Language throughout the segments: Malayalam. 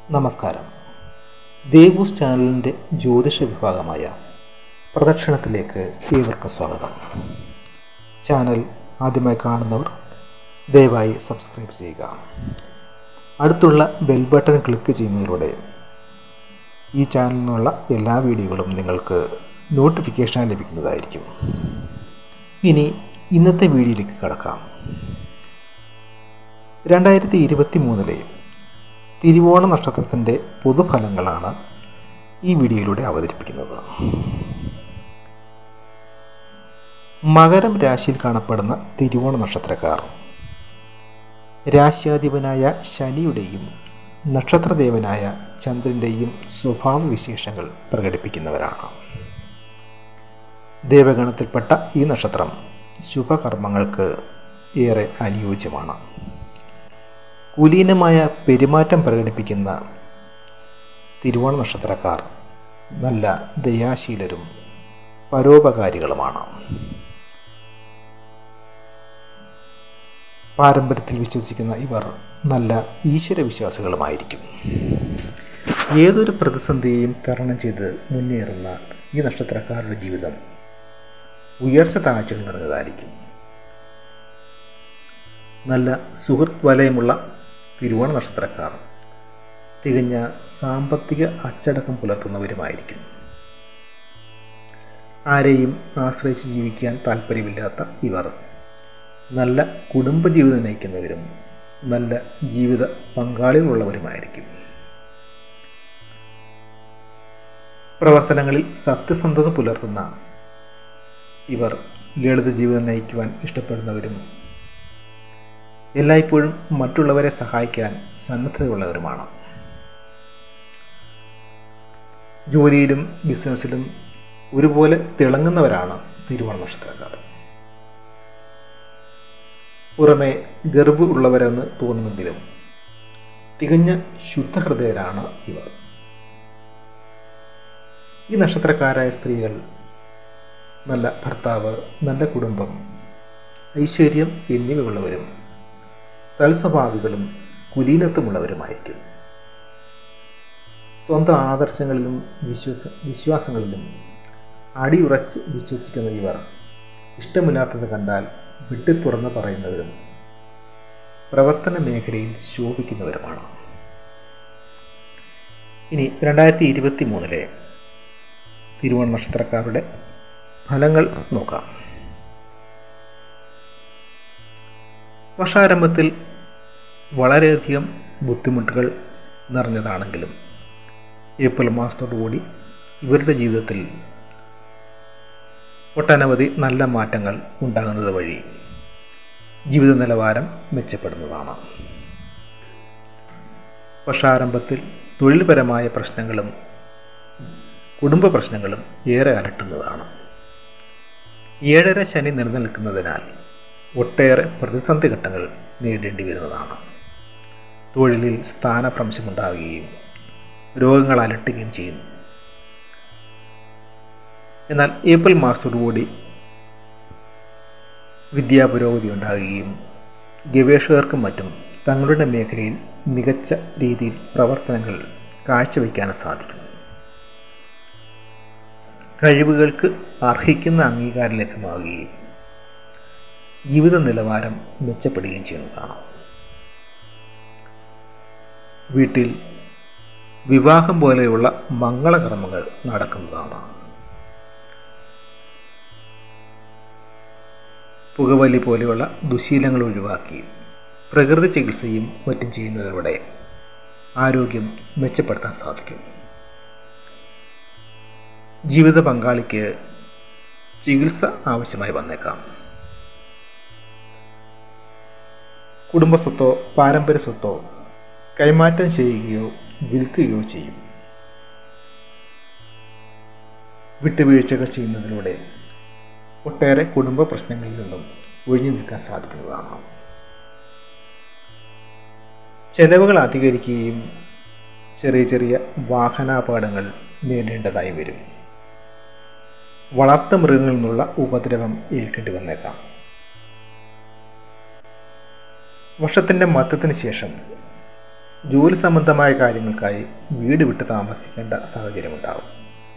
നമസ്കാരം ദേവൂസ് ചാനലിൻ്റെ ജ്യോതിഷ വിഭാഗമായ പ്രദക്ഷിണത്തിലേക്ക് ഏവർക്കും സ്വാഗതം ചാനൽ ആദ്യമായി കാണുന്നവർ ദയവായി സബ്സ്ക്രൈബ് ചെയ്യുക അടുത്തുള്ള ബെൽ ബട്ടൺ ക്ലിക്ക് ചെയ്യുന്നതിലൂടെ ഈ ചാനലിൽ നിന്നുള്ള എല്ലാ വീഡിയോകളും നിങ്ങൾക്ക് നോട്ടിഫിക്കേഷനായി ലഭിക്കുന്നതായിരിക്കും ഇനി ഇന്നത്തെ വീഡിയോയിലേക്ക് കടക്കാം രണ്ടായിരത്തി ഇരുപത്തി മൂന്നിലെ തിരുവോണ നക്ഷത്രത്തിൻ്റെ പൊതുഫലങ്ങളാണ് ഈ വീഡിയോയിലൂടെ അവതരിപ്പിക്കുന്നത് മകരം രാശിയിൽ കാണപ്പെടുന്ന തിരുവോണ നക്ഷത്രക്കാർ രാശ്യാധിപനായ ശനിയുടെയും നക്ഷത്രദേവനായ ചന്ദ്രൻ്റെയും സ്വഭാവ വിശേഷങ്ങൾ പ്രകടിപ്പിക്കുന്നവരാണ് ദേവഗണത്തിൽപ്പെട്ട ഈ നക്ഷത്രം ശുഭകർമ്മങ്ങൾക്ക് ഏറെ അനുയോജ്യമാണ് കുലീനമായ പെരുമാറ്റം പ്രകടിപ്പിക്കുന്ന തിരുവോണ നക്ഷത്രക്കാർ നല്ല ദയാശീലരും പരോപകാരികളുമാണ് പാരമ്പര്യത്തിൽ വിശ്വസിക്കുന്ന ഇവർ നല്ല ഈശ്വരവിശ്വാസികളുമായിരിക്കും ഏതൊരു പ്രതിസന്ധിയെയും തരണം ചെയ്ത് മുന്നേറുന്ന ഈ നക്ഷത്രക്കാരുടെ ജീവിതം ഉയർച്ച താഴ്ചകൾ നിറഞ്ഞതായിരിക്കും നല്ല സുഹൃത്ത് വലയമുള്ള തിരുവോണ നക്ഷത്രക്കാർ തികഞ്ഞ സാമ്പത്തിക അച്ചടക്കം പുലർത്തുന്നവരുമായിരിക്കും ആരെയും ആശ്രയിച്ച് ജീവിക്കാൻ താല്പര്യമില്ലാത്ത ഇവർ നല്ല കുടുംബജീവിതം നയിക്കുന്നവരും നല്ല ജീവിത പങ്കാളികളുള്ളവരുമായിരിക്കും പ്രവർത്തനങ്ങളിൽ സത്യസന്ധത പുലർത്തുന്ന ഇവർ ലളിത ജീവിതം നയിക്കുവാൻ ഇഷ്ടപ്പെടുന്നവരും എല്ലായ്പ്പോഴും മറ്റുള്ളവരെ സഹായിക്കാൻ സന്നദ്ധതയുള്ളവരുമാണ് ജോലിയിലും ബിസിനസ്സിലും ഒരുപോലെ തിളങ്ങുന്നവരാണ് തിരുവോണ നക്ഷത്രക്കാർ പുറമെ ഗർഭ് ഉള്ളവരെന്ന് തോന്നുമെങ്കിലും തികഞ്ഞ ശുദ്ധഹൃദയരാണ് ഇവർ ഈ നക്ഷത്രക്കാരായ സ്ത്രീകൾ നല്ല ഭർത്താവ് നല്ല കുടുംബം ഐശ്വര്യം എന്നിവയുള്ളവരും സൽസ്വഭാവികളും കുലീനത്വമുള്ളവരുമായിരിക്കും സ്വന്തം ആദർശങ്ങളിലും വിശ്വാസ വിശ്വാസങ്ങളിലും അടിയുറച്ച് വിശ്വസിക്കുന്ന ഇവർ ഇഷ്ടമില്ലാത്തത് കണ്ടാൽ വിട്ടു തുറന്ന് പറയുന്നവരും പ്രവർത്തന മേഖലയിൽ ശോഭിക്കുന്നവരുമാണ് ഇനി രണ്ടായിരത്തി ഇരുപത്തി മൂന്നിലെ തിരുവോണ നക്ഷത്രക്കാരുടെ ഫലങ്ങൾ നോക്കാം വർഷാരംഭത്തിൽ വളരെയധികം ബുദ്ധിമുട്ടുകൾ നിറഞ്ഞതാണെങ്കിലും ഏപ്രിൽ മാസത്തോടുകൂടി ഇവരുടെ ജീവിതത്തിൽ ഒട്ടനവധി നല്ല മാറ്റങ്ങൾ ഉണ്ടാകുന്നത് വഴി ജീവിത നിലവാരം മെച്ചപ്പെടുന്നതാണ് വർഷാരംഭത്തിൽ തൊഴിൽപരമായ പ്രശ്നങ്ങളും കുടുംബ പ്രശ്നങ്ങളും ഏറെ അലട്ടുന്നതാണ് ഏഴര ശനി നിലനിൽക്കുന്നതിനാൽ ഒട്ടേറെ പ്രതിസന്ധി ഘട്ടങ്ങൾ നേരിടേണ്ടി വരുന്നതാണ് തൊഴിലിൽ സ്ഥാനഭ്രംശമുണ്ടാവുകയും രോഗങ്ങൾ അലട്ടുകയും ചെയ്യുന്നു എന്നാൽ ഏപ്രിൽ മാസത്തോടുകൂടി വിദ്യാപുരോഗതി ഉണ്ടാകുകയും ഗവേഷകർക്കും മറ്റും തങ്ങളുടെ മേഖലയിൽ മികച്ച രീതിയിൽ പ്രവർത്തനങ്ങൾ കാഴ്ചവെക്കാൻ സാധിക്കും കഴിവുകൾക്ക് അർഹിക്കുന്ന അംഗീകാരം ലഭ്യമാവുകയും ജീവിത നിലവാരം മെച്ചപ്പെടുകയും ചെയ്യുന്നതാണ് വീട്ടിൽ വിവാഹം പോലെയുള്ള മംഗളകർമ്മങ്ങൾ നടക്കുന്നതാണ് പുകവലി പോലെയുള്ള ദുശീലങ്ങൾ ഒഴിവാക്കി പ്രകൃതി ചികിത്സയും മറ്റും ചെയ്യുന്നതിലൂടെ ആരോഗ്യം മെച്ചപ്പെടുത്താൻ സാധിക്കും ജീവിത പങ്കാളിക്ക് ചികിത്സ ആവശ്യമായി വന്നേക്കാം കുടുംബസ്വത്തോ പാരമ്പര്യ സ്വത്തോ കൈമാറ്റം ചെയ്യുകയോ വിൽക്കുകയോ ചെയ്യും വിട്ടുവീഴ്ചകൾ ചെയ്യുന്നതിലൂടെ ഒട്ടേറെ കുടുംബ പ്രശ്നങ്ങളിൽ നിന്നും ഒഴിഞ്ഞു നിൽക്കാൻ സാധിക്കുന്നതാണ് ചെലവുകൾ അധികരിക്കുകയും ചെറിയ ചെറിയ വാഹനാപകടങ്ങൾ നേരിടേണ്ടതായി വരും വളർത്തു മൃഗങ്ങളിൽ നിന്നുള്ള ഉപദ്രവം ഏൽക്കേണ്ടി വന്നേക്കാം വർഷത്തിൻ്റെ മധ്യത്തിന് ശേഷം ജോലി സംബന്ധമായ കാര്യങ്ങൾക്കായി വീട് വിട്ട് താമസിക്കേണ്ട സാഹചര്യമുണ്ടാകും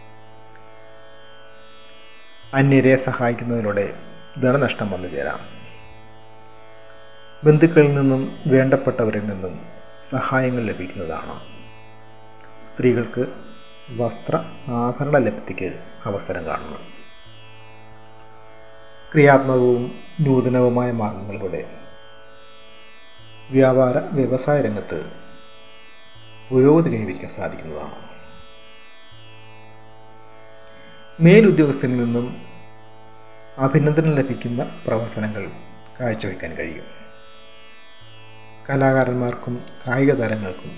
അന്യരെ സഹായിക്കുന്നതിലൂടെ ധനനഷ്ടം വന്നു ചേരാം ബന്ധുക്കളിൽ നിന്നും വേണ്ടപ്പെട്ടവരിൽ നിന്നും സഹായങ്ങൾ ലഭിക്കുന്നതാണ് സ്ത്രീകൾക്ക് വസ്ത്ര ആഭരണ ലബ്ധിക്ക് അവസരം കാണുന്നു ക്രിയാത്മകവും നൂതനവുമായ മാർഗങ്ങളിലൂടെ വ്യാപാര വ്യവസായ രംഗത്ത് പുരോഗതി കൈവരിക്കാൻ സാധിക്കുന്നതാണ് മേലുദ്യോഗസ്ഥരിൽ നിന്നും അഭിനന്ദനം ലഭിക്കുന്ന പ്രവർത്തനങ്ങൾ കാഴ്ചവെക്കാൻ കഴിയും കലാകാരന്മാർക്കും കായിക താരങ്ങൾക്കും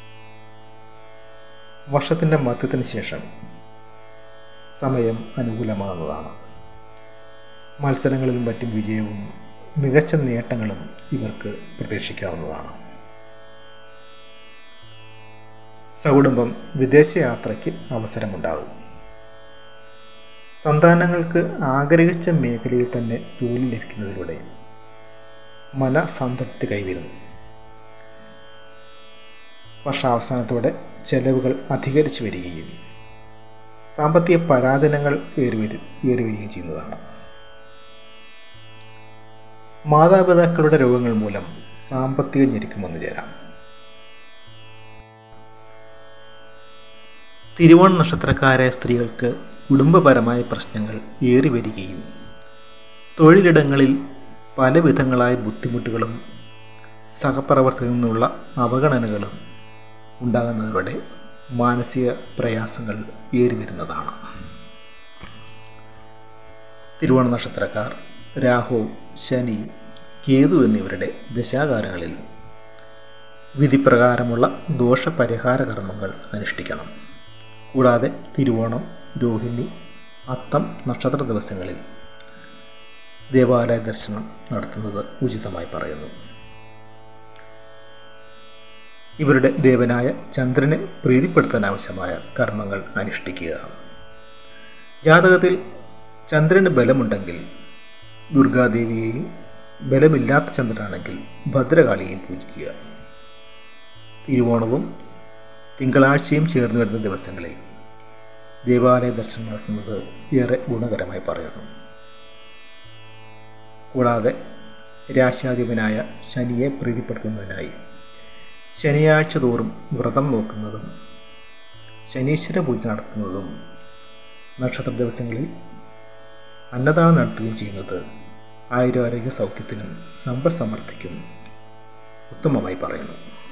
വർഷത്തിൻ്റെ മധ്യത്തിന് ശേഷം സമയം അനുകൂലമാകുന്നതാണ് മത്സരങ്ങളിലും മറ്റും വിജയവും മികച്ച നേട്ടങ്ങളും ഇവർക്ക് പ്രതീക്ഷിക്കാവുന്നതാണ് സകുടുംബം വിദേശയാത്രയ്ക്ക് അവസരമുണ്ടാകും സന്താനങ്ങൾക്ക് ആഗ്രഹിച്ച മേഖലയിൽ തന്നെ ജോലി ലഭിക്കുന്നതിലൂടെ മനസംതൃപ്തി കൈവരുന്നു വർഷാവസാനത്തോടെ ചെലവുകൾ അധികരിച്ചു വരികയും സാമ്പത്തിക പരാധീനങ്ങൾ ഏറിവരി ഏറിവരികയും ചെയ്യുന്നതാണ് മാതാപിതാക്കളുടെ രോഗങ്ങൾ മൂലം സാമ്പത്തിക ഞെരുക്കം വന്നു ചേരാം തിരുവോണ നക്ഷത്രക്കാരായ സ്ത്രീകൾക്ക് കുടുംബപരമായ പ്രശ്നങ്ങൾ ഏറി വരികയും തൊഴിലിടങ്ങളിൽ പല വിധങ്ങളായ ബുദ്ധിമുട്ടുകളും സഹപ്രവർത്തകരിൽ നിന്നുള്ള അവഗണനകളും ഉണ്ടാകുന്നതിലൂടെ മാനസിക പ്രയാസങ്ങൾ ഏറി വരുന്നതാണ് തിരുവോണ നക്ഷത്രക്കാർ രാഹു ശനി കേതു എന്നിവരുടെ ദശാകാലങ്ങളിൽ വിധിപ്രകാരമുള്ള ദോഷപരിഹാര കർമ്മങ്ങൾ അനുഷ്ഠിക്കണം കൂടാതെ തിരുവോണം രോഹിണി അത്തം നക്ഷത്ര ദിവസങ്ങളിൽ ദേവാലയ ദർശനം നടത്തുന്നത് ഉചിതമായി പറയുന്നു ഇവരുടെ ദേവനായ ചന്ദ്രനെ പ്രീതിപ്പെടുത്താൻ ആവശ്യമായ കർമ്മങ്ങൾ അനുഷ്ഠിക്കുക ജാതകത്തിൽ ചന്ദ്രന് ബലമുണ്ടെങ്കിൽ ദുർഗാദേവിയെയും ബലമില്ലാത്ത ചന്ദ്രനാണെങ്കിൽ ഭദ്രകാളിയെയും പൂജിക്കുക തിരുവോണവും തിങ്കളാഴ്ചയും ചേർന്ന് വരുന്ന ദിവസങ്ങളിൽ ദേവാലയ ദർശനം നടത്തുന്നത് ഏറെ ഗുണകരമായി പറയുന്നു കൂടാതെ രാശാധിപനായ ശനിയെ പ്രീതിപ്പെടുത്തുന്നതിനായി ശനിയാഴ്ച തോറും വ്രതം നോക്കുന്നതും ശനീശ്വര പൂജ നടത്തുന്നതും നക്ഷത്ര ദിവസങ്ങളിൽ അന്നദാനം നടത്തുകയും ചെയ്യുന്നത് ആയുരാരോഗ്യ സൗഖ്യത്തിനും സമ്പദ് സമൃദ്ധിക്കും ഉത്തമമായി പറയുന്നു